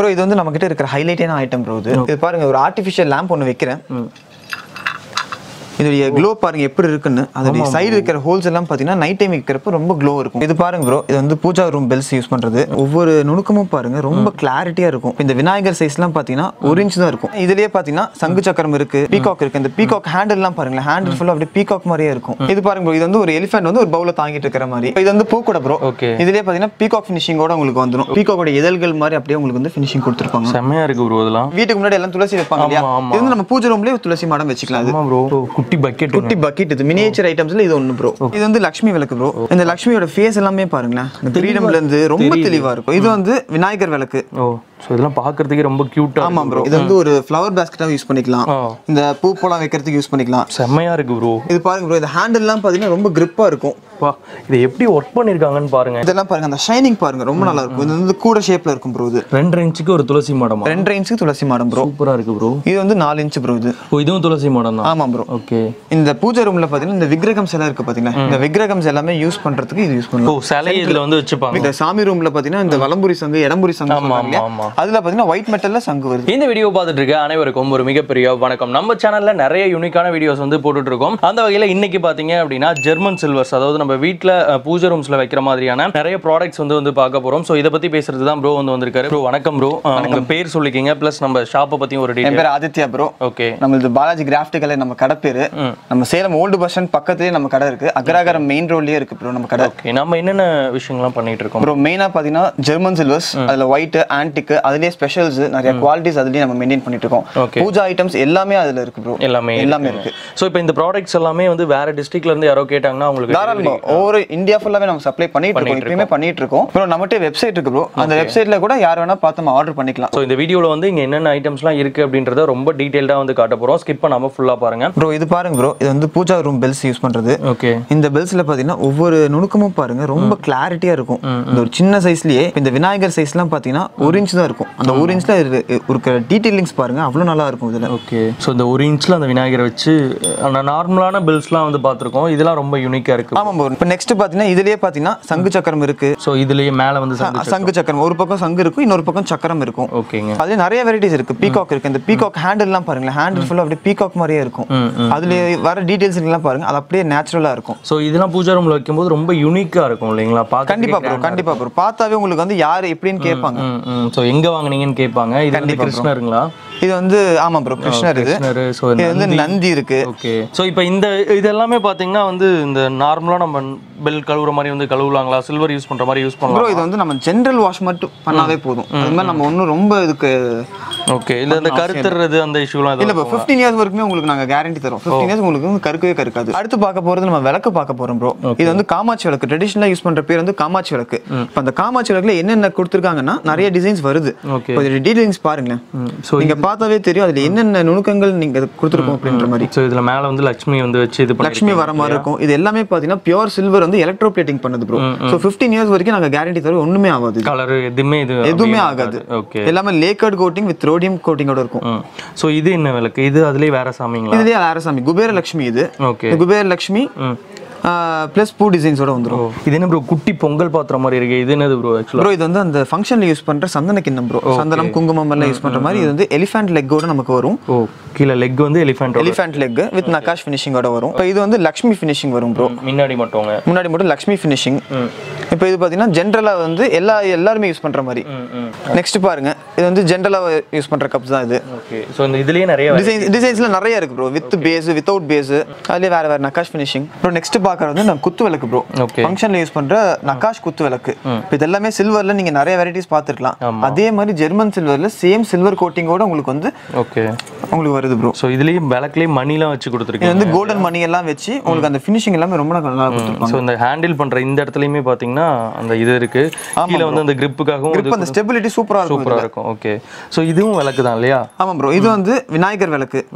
Bro இது வந்து நம்ம கிட்ட இருக்கிற ஹைலைட்டான ஐட்டம் ப்ரோ இது இது பாருங்க ஒரு ஆர்டிஃபிஷியல் லேம்ப் ஒன்று வைக்கிறேன் இதோடைய க்ளோ பாருங்க எப்படி இருக்குன்னு அதோடைய சைடு இருக்கிற ஹோல்ஸ் எல்லாம் பாத்தீங்கன்னா நைட் டைம் வைக்கிறப்ப ரொம்ப க்ளோ இருக்கும் இது பாருங்க ப்ரோ இது வந்து பூஜா ரூம் பெல்ஸ் யூஸ் பண்றது ஒவ்வொரு நுணுக்கமும் பாருங்க ரொம்ப கிளாரிட்டியா இருக்கும் இந்த விநாயகர் சைஸ் எல்லாம் பாத்தீங்கன்னா ஒரு இன்ச் தான் இருக்கும் இதுலயே பாத்தீங்கன்னா சங்கு சக்கரம் இருக்கு பீகாக் இருக்கு இந்த பீகாக் ஹேண்டில் எல்லாம் பாருங்களேன் ஹேண்டில் ஃபுல்லா அப்படியே பீகாக் மாதிரியே இருக்கும் இது பாருங்க bro, இது வந்து ஒரு எலிஃபென்ட் வந்து ஒரு பவுல தாங்கிட்டு இருக்கிற மாதிரி இது வந்து பூக்கூட ப்ரோ Okay. இதுலயே பாத்தீங்கன்னா பீகாக் ஃபினிஷிங்கோட உங்களுக்கு வந்துடும் பீகாக்கோட இதழ்கள் மாதிரி அப்படியே உங்களுக்கு வந்து ஃபினிஷிங் கொடுத்துருப்பாங்க செம்மையா இருக்கு ப்ரோ இதெல்லாம் வீட்டுக்கு முன்னாடி எல்லாம் துளசி வைப்பாங்க இல்லையா ஆமா, ஆமா. இது வந்து நம்ம பூஜை ரூம்லயே துளசி மாடம் வச்சுக்கலாம் அது ஆமா ப்ரோ குட்டி பக்கெட் குட்டி பக்கெட் இது மினியேச்சர் ஐட்டம்ஸ்ல இது ஒண்ணு ப்ரோ இது வந்து லக்ஷ்மி விளக்கு ப்ரோ இந்த லக்ஷ்மியோட ஃபேஸ் எல்லாமே பாருங்களேன் இந்த கிரீடம்ல இருந்து ரொம்ப தெளிவா இருக்கும் இது வந்து விநாயகர் விளக்கு ஓ ஸோ இதெல்லாம் பார்க்கறதுக்கே ரொம்ப க்யூட்டா ஆமா ப்ரோ இது வந்து ஒரு ஃப்ளவர் பேஸ்கெட்டாக யூஸ் பண்ணிக்கலாம் ஆ. இந்த பூ போலாம் வைக்கிறதுக்கு யூஸ் பண்ணிக்கலாம் செம்மையா இருக்கு ப்ரோ இது பாருங்க ப்ரோ இந்த ஹேண்டில்லாம் பாத்தீங்கன்னா ரொம்ப கிரிப்பா இருக்கும் வா இதை எப்படி ஒர்க் பண்ணிருக்காங்கன்னு பாருங்க இதெல்லாம் பாருங்க அந்த ஷைனிங் பாருங்க ரொம்ப நல்லா இருக்கும் இது வந்து கூட ஷேப்ல இருக்கும் ப்ரோ இது ரெண்டரை இன்ச்சுக்கு ஒரு துளசி மாடமா ரெண்டரை இன்ச்சுக்கு துளசி மாடம் ப்ரோ சூப்பரா இருக்கு ப்ரோ இது வந்து நாலு இன்ச் ப்ரோ இது ஓ இதுவும் துளசி மாடம் தான் ஆமா ப்ரோ ஓகே இந்த பூஜை ரூம்ல பாத்தீங்கன்னா இந்த விக்கிரகம்ஸ் எல்லாம் இருக்கு பாத்தீங்களா இந்த விக்கிரகம்ஸ் எல்லாமே யூஸ் பண்றதுக்கு இது யூஸ் ஓ பண்ணுவோம் சிலை இதுல வந்து வச்சுப்பாங்க இந்த சாமி ரூம்ல பாத்தீங்கன்னா இந்த வலம்புரி சங்கு இடம்புரி சங்கு ஆமா, சொல்றாங்க இல்லையா? ஆமா. அதுல பாத்தீங்கன்னா ஒயிட் மெட்டல்ல சங்கு வருது இந்த வீடியோ பார்த்துட்டு இருக்க அனைவருக்கும் ஒரு மிகப்பெரிய வணக்கம் நம்ம சேனல்ல நிறைய யூனிக்கான வீடியோஸ் வந்து போட்டுட்டு இருக்கோம் அந்த வகையில இன்னைக்கு பாத்தீங்க அப்படின்னா ஜெர்மன் சில்வர்ஸ் அதாவது நம்ம வீட்ல அஹ், பூஜை ரூம்ஸ்ல வைக்கிற மாதிரியான நிறைய ப்ராடக்ட்ஸ் வந்து வந்து பார்க்க போறோம் ஸோ இதை பத்தி பேசுறது தான் ப்ரோ வந்து வந்திருக்காரு ப்ரோ வணக்கம் ப்ரோ உங்க பேர் சொல்லிக்கிங்க ப்ளஸ் நம்ம ஷாப்பை பத்தியும் ஒரு என் டீடைல் பேர் ஆதித்யா ப்ரோ ஓகே நம்மளது பாலாஜி கிராஃப்டிக்கலே நம்ம கடை பேரு நம்ம சேலம் ஓல்டு பஸ் ஸ்டாண்ட் பக்கத்துலயே நம்ம கடை இருக்கு அக்ராகரம் மெயின் ரோட்லயே இருக்கு ப்ரோ நம்ம கடை ஓகே நம்ம என்னென்ன விஷயங்கள்லாம் பண்ணிட்டு இருக்கோம் ப்ரோ மெயினா பாத்தீங்கன்னா ஜெர்மன் சில்வர்ஸ் அதுல ஒயிட் ஆன்டிக் அதுலயே ஸ்பெஷல்ஸ் நிறைய குவாலிட்டிஸ் அதுலயே நம்ம மெயின்டைன் பண்ணிட்டு இருக்கோம் Okay. பூஜா ஐட்டம்ஸ் எல்லாமே அதுல இருக்கு ப்ரோ எல்லாமே எல்லாமே இருக்கு ஸோ இப்போ இந்த ப்ராடக்ட்ஸ் எல்லாமே வந்து வேற டிஸ்ட்ரிக்ட்ல இருந்து யாரோ கேட்டாங்கன்னா அவங்களுக்கு தாராளமா ஒவ்வொரு இந்தியா ஃபுல்லாவே நம்ம சப்ளை பண்ணிட்டு இருக்கோம் இப்பயுமே பண்ணிட்டு இருக்கோம் ப்ரோ நம்மகிட்ட வெப்சைட் இருக்கு ப்ரோ அந்த வெப்சைட்ல கூட யார் வேணா பார்த்து நம்ம ஆர்டர் பண்ணிக்கலாம் ஸோ இந்த வீடியோவில் வந்து இங்கே என்னென்ன ஐட்டம்ஸ்லாம் இருக்குது அப்படின்றத ரொம்ப டீட்டெயில்டாக வந்து காட்ட போகிறோம் ஸ்கிப் பண்ணாமல் ஃபுல்லாக பாருங்க ப்ரோ இது பாருங்க ப்ரோ இது வந்து பூஜா ரூம் பெல்ஸ் யூஸ் பண்றது ஓகே இந்த பெல்ஸ்ல பாத்தீங்கன்னா ஒவ்வொரு நுணுக்கமும் பாருங்க ரொம்ப கிளாரிட்டியா இருக்கும் இந்த ஒரு சின்ன சைஸ்லயே இந்த விநாயகர் சைஸ்லாம் பாத்தீங்கன்னா ஒரு இன்ச் தான் இருக்கும் அந்த ஒரு இன்ச்ல இருக்கிற டீடைலிங்ஸ் பாருங்க அவ்வளவு நல்லா இருக்கும் இதுல ஓகே ஸோ இந்த ஒரு இன்ச்சில் அந்த விநாயகரை வச்சு ஆனால் நார்மலான பில்ஸ்லாம் வந்து பார்த்துருக்கோம் இதெல்லாம் ரொம்ப யூனிக்காக இருக்குது ஆமா ப்ரோ இப்போ நெக்ஸ்ட் பாத்தீங்கன்னா இதுலயே பாத்தீங்கன்னா சங்கு சக்கரம் இருக்கு ஸோ இதுலேயே மேலே வந்து சங்கு சங்கு சக்கரம் ஒரு பக்கம் சங்கு இருக்கும் இன்னொரு பக்கம் சக்கரம் இருக்கும் ஓகேங்க அதுல நிறைய வெரைட்டிஸ் இருக்கு பீகாக் இருக்கு இந்த பீகாக் ஹேண்டில் எல்லாம் பாருங்களேன் ஹேண்டில் ஃபுல்லா அப்படியே பீகாக் மாதிரியே இருக்கும் அதுல வர டீடைல்ஸ் எல்லாம் பாருங்க அது அப்படியே நேச்சுரலா இருக்கும் ஸோ இதெல்லாம் பூஜா ரூமில் வைக்கும்போது ரொம்ப யூனிக்காக இருக்கும் இல்லைங்களா பார்க்க கண்டிப்பா ப்ரோ கண்டிப்பா ப்ரோ பார்த்தாவே உங்களுக்கு வந்து யாரு எப்படின்னு கேட்பாங்க ஸோ எங்கே வாங்குனீங்கன்னு கேட்பாங்க இது வந்து கிருஷ்ணருங்களா இது வந்து ஆமா ப்ரோ கிருஷ்ணர் இது கிருஷ்ணர் ஸோ இது வந்து நந்தி இருக்கு ஓகே ஸோ இப்போ இந்த இது எல்லாமே பார்த்தீங்கன்னா வந்து இந்த நார்மலாக நம்ம பெல் கழுவுற மாதிரி வந்து கழுவுலாங்களா சில்வர் யூஸ் பண்ணுற மாதிரி யூஸ் ப்ரோ பண்ணலாம் இது வந்து நம்ம ஜென்ரல் வாஷ் மட்டும் பண்ணாவே போதும் அது மாதிரி நம்ம ஒன்றும் ரொம்ப இதுக்கு ஓகே இல்லை இந்த கருத்துறது அந்த இஷ்யூலாம் இல்ல எதுவும் இப்போ ஃபிஃப்டீன் இயர்ஸ் வரைக்குமே உங்களுக்கு நாங்க கேரண்டி தரோம் ஃபிஃப்டீன் இயர்ஸ் உங்களுக்கு வந்து கருக்கவே கருக்காது அடுத்து பார்க்க போறது நம்ம விளக்கு பார்க்க போறோம் ப்ரோ இது வந்து காமாட்சி விளக்கு ட்ரெடிஷனலா யூஸ் பண்ற பேர் வந்து காமாட்சி விளக்கு இப்போ அந்த காமாட்சி விளக்குல என்னென்ன கொடுத்துருக்காங்கன்னா நிறைய டிசைன்ஸ் வருது Okay. இப்போ டீடைல்ஸ் பாருங்களேன் ஸோ நீங்க பார்த்தாவே தெரியும் அதுல என்னென்ன நுணுக்கங்கள் நீங்க கொடுத்துருக்கோம் அப்படின்ற மாதிரி ஸோ இதில் மேலே வந்து லக்ஷ்மி வந்து வச்சு இது பண்ணி லட்சுமி வர மாதிரி இருக்கும் இது எல்லாமே பாத்தீங்கன்னா பியூர் சில்வர் வந்து எலக்ட்ரோ பிளேட்டிங் பண்ணுது ப்ரோ ஸோ ஃபிஃப்டீன் இயர்ஸ் வரைக்கும் நாங்க கேரண்டி தரோம் ஒண்ணுமே ஆகாது இது. கலர் எதுவுமே இது எதுவுமே ஆகாது ஓகே எல்லாமே லேக்கர்ட் கோட்டிங் வித் ரோடியம் கோட்டிங்கோட இருக்கும் ஸோ இது என்ன விளக்கு இது அதுலேயே வேற சாமிங்களா இதுலயே ஆரசாமி குபேர லட்சுமி இது ஓகே இந்த குபேர லட்சுமி பிளஸ் பூ டிசைன்ஸோட வந்துரும் இது என்ன ப்ரோ குட்டி பொங்கல் பாத்திரம் மாதிரி இருக்கு இது என்னது ப்ரோ ஆக்சுவலாக ப்ரோ இது வந்து அந்த ஃபங்க்ஷன்ல யூஸ் பண்ற சந்தன கிண்ணம் ப்ரோ சந்தனம் குங்குமம் எல்லாம் யூஸ் பண்ற மாதிரி இது வந்து எலிஃபென்ட் லெக்கோட நமக்கு வரும் ஓ கீழே லெக் வந்து எலிஃபென்ட் எலிஃபென்ட் லெக் வித் நகாஷ் ஃபினிஷிங்கோட வரும் இப்போ இது வந்து லக்ஷ்மி ஃபினிஷிங் வரும் ப்ரோ முன்னாடி மட்டும்ங்க முன்னாடி மட்டும் லக்ஷ்மி ஃபினிஷிங் இப்போ இது பார்த்தீங்கன்னா ஜென்ரலாக வந்து எல்லா எல்லாருமே யூஸ் பண்ற மாதிரி நெக்ஸ்ட் பாருங்க இது வந்து ஜென்ரலாக யூஸ் பண்ற கப்ஸ் தான் இது ஓகே ஸோ இந்த இதுலேயே நிறைய டிசைன்ஸ் டிசைன்ஸ்ல நிறைய இருக்கு bro with base without base அதுலயே வேற வேற நகாஷ் ஃபினிஷிங் ப்ரோ நெக்ஸ்ட் பார்க்கறது வந்து நம்ம குத்து விளக்கு ப்ரோ Okay. ஃபங்க்ஷன்ல யூஸ் பண்ற நகாஷ் குத்து விளக்கு இப்போ இது எல்லாமே சில்வர்ல நீங்க நிறைய வெரைட்டிஸ் பார்த்துருக்கலாம் அதே மாதிரி ஜெர்மன் சில்வர்ல சேம் சில்வர் கோட்டிங்கோட உங்களுக்கு வந்து ஓகே உங்களுக்கு வருது ப்ரோ ஸோ இதுலேயே விளக்குலேயே மணிலாம் வச்சு இது கொடுத்துருக்கீங்க வந்து கோல்டன் மணி எல்லாம் வச்சு உங்களுக்கு அந்த ஃபினிஷிங் எல்லாமே ரொம்ப நல்லா கொடுத்துருப்பாங்க ஸோ இந்த ஹேண்டில் பண்ற இந்த இடத்துலையுமே பார்த்தீங்கன்னா அந்த இது இருக்கு கீழே வந்து அந்த கிரிப்புக்காகவும் இப்போ அந்த ஸ்டெபிலிட்டி சூப்பரா இருக்கும் சூப்பராக இருக்கும் ஓகே ஸோ இதுவும் விளக்கு தான் இல்லையா ஆமா ப்ரோ இது வந்து விநாயகர் விளக்கு ஓ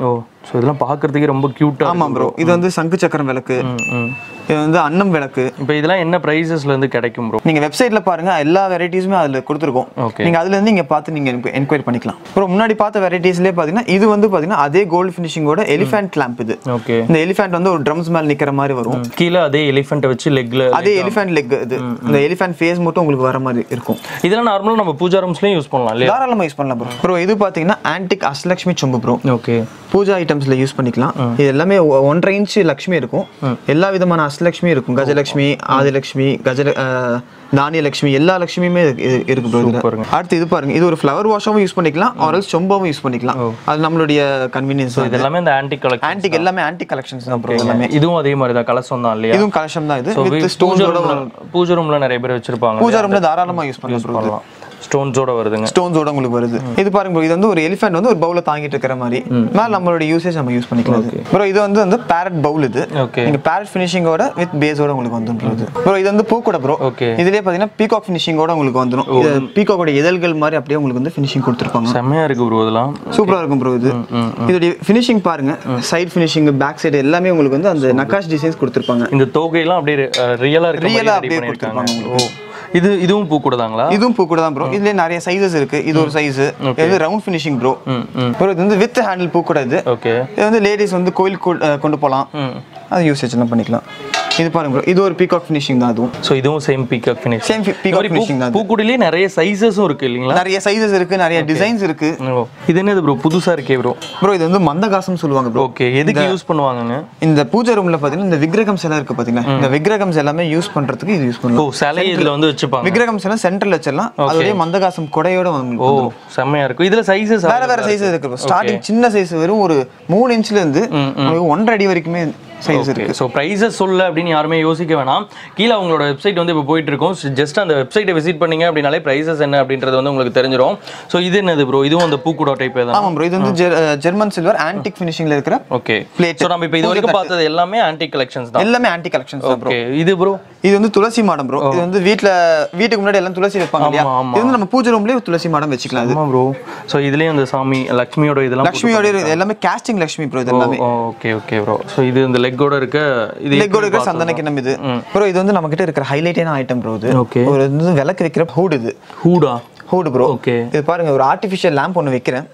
ஸோ இதெல்லாம் பார்க்கறதுக்கே ரொம்ப க்யூட்டாக ஆமாம் ப்ரோ இது வந்து சங்கு சக்கரம் விளக்கு ம் இது வந்து அன்னம் விளக்கு இப்போ இதெல்லாம் என்ன ப்ரைஸஸ்ல இருந்து கிடைக்கும் ப்ரோ நீங்க வெப்சைட்ல பாருங்க எல்லா வெரைட்டிஸுமே அதுல கொடுத்துருக்கோம் Okay. நீங்க அதுல இருந்து இங்க பார்த்து நீங்க என்கொயரி பண்ணிக்கலாம் அப்புறம் முன்னாடி பார்த்த வெரைட்டிஸ்லயே பாத்தீங்கன்னா இது வந்து பாத்தீங்கன்னா அதே கோல்டு ஃபினிஷிங்கோட எலிஃபென்ட் லேம்ப் இது ஓகே இந்த எலிஃபென்ட் வந்து ஒரு ட்ரம்ஸ் மேல நிக்கிற மாதிரி வரும் கீழே அதே எலிஃபெண்ட்டை வச்சு லெக்ல அதே எலிஃபென்ட் லெக் இது இந்த எலிஃபென்ட் ஃபேஸ் மட்டும் உங்களுக்கு வர மாதிரி இருக்கும் இதெல்லாம் நார்மலாக நம்ம பூஜா ரூம்ஸ்லையும் யூஸ் பண்ணலாம் இல்லையா தாராளமா யூஸ் பண்ணலாம் ப்ரோ ப்ரோ இது பாத்தீங்கன்னா ஆன்டிக் அஷ்லக்ஷ்மி சொம்பு ப்ரோ ஓகே பூஜா ஐட்டம்ஸ்ல யூஸ் பண்ணிக்கலாம் இது எல்லாமே ஒ- ஒன்றரை இன்ச் லக்ஷ்மி இருக்கும் எல்லா விதமான அஷ்டலக்ஷ்மி இருக்கும் கஜலக்ஷ்மி ஆதிலக்ஷ்மி கஜ அஹ், தானியலக்ஷ்மி எல்லா லக்ஷ்மியுமே இருக்கு- இது- இருக்கு ப்ரோ சூப்பருங்க. அடுத்து இது பாருங்க இது ஒரு ஃப்ளவர் வாஷாவும் யூஸ் பண்ணிக்கலாம் ஆரல்ஸ் சொம்பாவும் யூஸ் பண்ணிக்கலாம் அது நம்மளுடைய கன்வீனியன்ஸ் இது எல்லாமே இந்த ஆன்டி கலெக்ஷன் ஆன்டிக் எல்லாமே ஆன்டிக் கலெக்ஷன்ஸ் தான் ப்ரோ எல்லாமே இதுவும் அதே மாதிரி தான் கலசம் தான் இல்லையா இதுவும் கலெக்ஷன் தான் இது So, வித் பூஜா ஸ்டோன்ஸோட ரூம்ல பூஜா ரூம்ல நிறைய பேர் வச்சிருப்பாங்க பூஜா ரூம்ல தாராளமா யூஸ் பண்ணலாம் ப்ரோ பண்ணலாம் ஸ்டோன்ஸோட வருதுங்க ஸ்டோன்ஸோட உங்களுக்கு வருது இது பாருங்க bro, இது வந்து ஒரு எலிஃபென்ட் வந்து ஒரு பவுல தாங்கிட்டு இருக்கிற மாதிரி மேல நம்மளோட யூசேஜ் நம்ம யூஸ் பண்ணிக்கலாம் ப்ரோ இது வந்து வந்து பேரட் பவுல் இது ஓகே நீங்க பேரட் ஃபினிஷிங்கோட வித் பேஸோட உங்களுக்கு வந்துருது ப்ரோ இது வந்து பூக்கூட ப்ரோ ஓகே இதுலயே பாத்தீங்கன்னா பீகாக் ஃபினிஷிங்கோட உங்களுக்கு வந்துரும் இது பீகாக்கோட இதழ்கள் மாதிரி அப்படியே உங்களுக்கு வந்து ஃபினிஷிங் கொடுத்துருப்பாங்க செம்மையா இருக்கு ப்ரோ இதெல்லாம் சூப்பரா இருக்கும் ப்ரோ இது இதோட ஃபினிஷிங் பாருங்க சைடு ஃபினிஷிங் பேக் சைடு எல்லாமே உங்களுக்கு வந்து அந்த நக்காஷ் டிசைன்ஸ் கொடுத்துருப்பாங்க இந்த தொகையெல்லாம் அப்படியே ரியலா இருக்க Real மாதிரி ஆ ready அப்படியே பண்ணிருக்காங்க ஓ இது இதுவும் பூ கூடதாங்களா இதுவும் பூ கூட தான் ப்ரோ இதுல நிறைய சைஸஸ் இருக்கு இது ஒரு சைஸ் இது வந்து ரவுண்ட் ஃபினிஷிங் ப்ரோ ம் ம் ப்ரோ இது வந்து வித் ஹேண்டில் பூ கூட இது ஓகே இது வந்து லேடிஸ் வந்து கோயிலுக்கு கொ- அஹ் கொண்டு போகலாம் ம் அது யூசேஜ் எல்லாம் பண்ணிக்கலாம் இது பாருங்க ப்ரோ இது ஒரு பீகாக் ஃபினிஷிங் தான் அதுவும் ஸோ இதுவும் same peacock finish same peacock finishing தான் அது. பூக்குடிலேயே நிறைய சைஸஸும் இருக்கு இல்லைங்களா நிறைய சைஸஸ் இருக்கு நிறைய டிசைன்ஸ் இருக்கு ஓ இது என்னது ப்ரோ புதுசா இருக்கே ப்ரோ ப்ரோ இது வந்து மந்தகாசம் சொல்லுவாங்க ப்ரோ ஓகே எதுக்கு யூஸ் பண்ணுவாங்கங்க இந்த பூஜை ரூம்ல பாத்தீங்கன்னா இந்த விக்கிரகம்ஸ் எல்லாம் இருக்கு பாத்தீங்களா இந்த விக்கிரகம்ஸ் எல்லாமே யூஸ் பண்றதுக்கு இது யூஸ் ஓ பண்ணலாம் சிலை இதுல வந்து வச்சுப்பாங்க விக்கிரகம்ஸ் எல்லாம் சென்டர்ல வச்சிடலாம் அதோடய மந்தகாசம் கொடையோட வந்து ஓ செம்மையா இருக்கும் இதுல சைஸஸ் வேற வேற சைஸஸ் இருக்கு ஸ்டார்டிங் சின்ன சைஸ் வெறும் ஒரு மூணு இன்ச்ல இருந்து உங்களுக்கு ஒன்றரை அடி வரைக்குமே சைஸ் இருக்கு ஸோ ப்ரைஸஸ் சொல்ல அப்படின்னு யாருமே யோசிக்க வேணாம் கீழே அவங்களோட வெப்சைட் வந்து இப்போ போயிட்டு இருக்கும் ஜஸ்ட் அந்த வெப்சைட்டை விசிட் பண்ணீங்க அப்படின்னாலே ப்ரைஸஸ் என்ன அப்படின்றது வந்து உங்களுக்கு தெரிஞ்சிடும் ஸோ இது என்னது ப்ரோ இதுவும் அந்த பூக்கூட டைப் தான் ஆமா ப்ரோ இது வந்து ஜெர்- அஹ் ஜெர்மன் சில்வர் ஆன்டிக் ஃபினிஷிங்ல இருக்கிற ஓகே Plate. ஸோ நம்ம இப்போ இது வரைக்கும் பார்த்தது எல்லாமே ஆன்டி கலெக்ஷன்ஸ் தான் எல்லாமே ஆன்டி கலெக்ஷன்ஸ் தான் ப்ரோ ஓகே இது ப்ரோ இது வந்து துளசி மாடம் ப்ரோ இது வந்து வீட்ல வீட்டுக்கு முன்னாடி எல்லாம் துளசி வைப்பாங்க இல்லையா ஆமா, ஆமா. இது வந்து நம்ம பூஜை ரூம்லயே துளசி மாடம் வச்சுக்கலாம் இது ஆமா ப்ரோ ஸோ இதுலேயும் அந்த சாமி லக்ஷ்மியோட இதெல்லாம் லக்ஷ்மியோட இது எல்லாமே கேஸ்டிங் லக்ஷ்மி ப்ரோ இது எல்லாமே ஓகே ஓகே ப்ரோ ஸோ இது இந்த லெக்கோட இருக்க இது லெக்கோட இருக்கிற சந்தன கிண்ணம் இது ப்ரோ இது வந்து நம்ம கிட்ட இருக்கிற ஹைலைட்டான ஐட்டம் ப்ரோ இது Okay. ஒரு இது வந்து விளக்கு வைக்கிற ஹூட் இது ஹூடா ஹூட் ப்ரோ ஓகே இது பாருங்க ஒரு ஆர்டிஃபிஷியல் லேம்ப் ஒன்று வைக்கிறேன்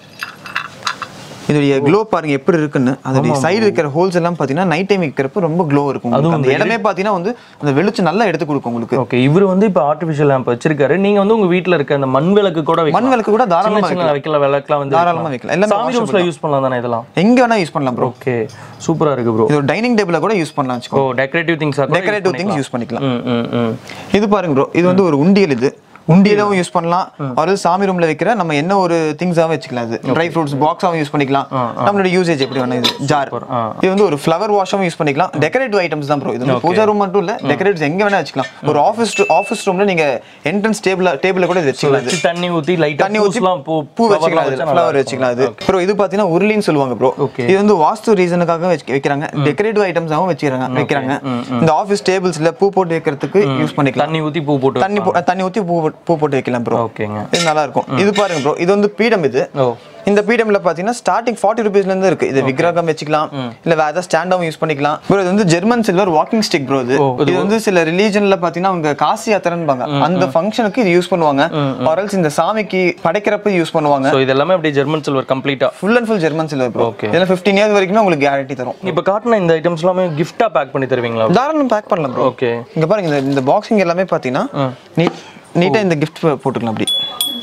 இதோடைய க்ளோ பாருங்க எப்படி இருக்குன்னு அதோடைய சைடு இருக்கிற ஹோல்ஸ் எல்லாம் பாத்தீங்கன்னா நைட் டைம் வைக்கிறப்ப ரொம்ப க்ளோ இருக்கும் உங்களுக்கு. அந்த இடமே பாத்தீங்கன்னா வந்து அந்த வெளிச்சம் நல்லா எடுத்து கொடுக்கும் உங்களுக்கு ஓகே இவர் வந்து இப்போ ஆர்டிஃபிஷியல் லேம்ப் வச்சிருக்காரு நீங்க வந்து உங்க வீட்ல இருக்க அந்த மண் விளக்கு கூட வைக்கலாம். மண் விளக்கு கூட சின்ன தாராளமா சின்ன வைக்கல விளக்குலாம் வந்து தாராளமா வைக்கலாம் எல்லாமே சாமி ரூம்ஸ்ல யூஸ் பண்ணலாம் தானே இதெல்லாம் எங்க வேணா யூஸ் பண்ணலாம் ப்ரோ ஓகே சூப்பரா இருக்கு ப்ரோ இது ஒரு டைனிங் டேபிள கூட யூஸ் பண்ணலாம் வச்சுக்கோ ஓ decorative things decorative things use பண்ணிக்கலாம் ம் ம் ம் இது பாருங்க ப்ரோ இது வந்து ஒரு உண்டியல் இது உண்டியலும் யூஸ் பண்ணலாம் ஒரு சாமி ரூம்ல வைக்கிற நம்ம என்ன ஒரு திங்ஸாவும் வச்சுக்கலாம் இது ட்ரை ஃப்ரூட்ஸ் பாக்ஸாவும் யூஸ் பண்ணிக்கலாம் நம்மளோட யூசேஜ் எப்படி வேணும் இது ஜார் ஆ. இது வந்து ஒரு ஃப்ளவர் வாஷாவும் யூஸ் பண்ணிக்கலாம் டெக்கரேட்டிவ் ஐட்டம்ஸ் தான் ப்ரோ இது வந்து பூஜா ரூம் மட்டும் இல்ல டெக்கரேட்டிவ்ஸ் எங்க வேணா வச்சுக்கலாம் ஒரு ஆஃபீஸ் ஆஃபீஸ் ரூம்ல நீங்க என்ட்ரன்ஸ் டேபிள் டேபிள்ல கூட இது வச்சுக்கலாம் இது. வச்சு தண்ணி ஊத்தி லைட்டா தண்ணி ஊத்தி பூஸ்லாம் பூ பூ வச்சுக்கலாம் இதுல ஃப்ளவர் வச்சுக்கலாம் இது ப்ரோ இது பாத்தீங்கன்னா உருளின்னு சொல்லுவாங்க ப்ரோ Okay. இது வந்து வாஸ்து ரீசனுக்காக வைக்கிறாங்க டெக்கரேட்டிவ் ஐட்டம்ஸாவும் வச்சுக்கிறாங்க வைக்கிறாங்க இந்த ஆஃபீஸ் டேபிள்ஸ்ல பூ போட்டு வைக்கிறதுக்கு யூஸ் பண்ணிக்கலாம் தண்ணி ஊத்தி பூ போட்டு தண்ணி போ- தண்ணி ஊத்தி பூ போட்டு- பூ போட்டு வைக்கலாம் ப்ரோ ஓகேங்க இது நல்லா இருக்கும் இது பாருங்க ப்ரோ இது வந்து பீடம் இது ஓ இந்த பீடம்ல பாத்தீங்கன்னா ஸ்டார்டிங் ஃபார்ட்டி ருபீஸ்ல இருந்து இருக்கு இது விக்கிரகம் வச்சுக்கலாம் இல்ல வேற ஏதாவது ஸ்டாண்டாவும் யூஸ் பண்ணிக்கலாம் ப்ரோ இது வந்து German silver walking stick bro இது ஓ, இது வந்து சில ரிலீஜன்ல பாத்தீங்கன்னா அவங்க காசி யாத்திரைன்பாங்க அந்த ஃபங்க்ஷனுக்கு இது யூஸ் பண்ணுவாங்க ஆரல்ஸ் இந்த சாமிக்கு படைக்கிறப்ப யூஸ் பண்ணுவாங்க ஸோ இது எல்லாமே அப்படியே ஜெர்மன் சில்வர் கம்ப்ளீட்டா full and full German silver bro Okay. இதெல்லாம் 15 இயர்ஸ் வரைக்குமே உங்களுக்கு கேரண்டி தரும் இப்போ காட்டின இந்த ஐட்டம்ஸ் எல்லாமே கிஃப்டா பேக் பண்ணி தருவீங்களா தாராளம் பேக் பண்ணலாம் ப்ரோ ஓகே இங்க பாருங்க இந்த இந்த பாக்ஸிங் எல்லாமே பாத்தீங்கன்னா நீட் நீட்டா இந்த கிஃப்ட் போட்டுக்கலாம் அப்படி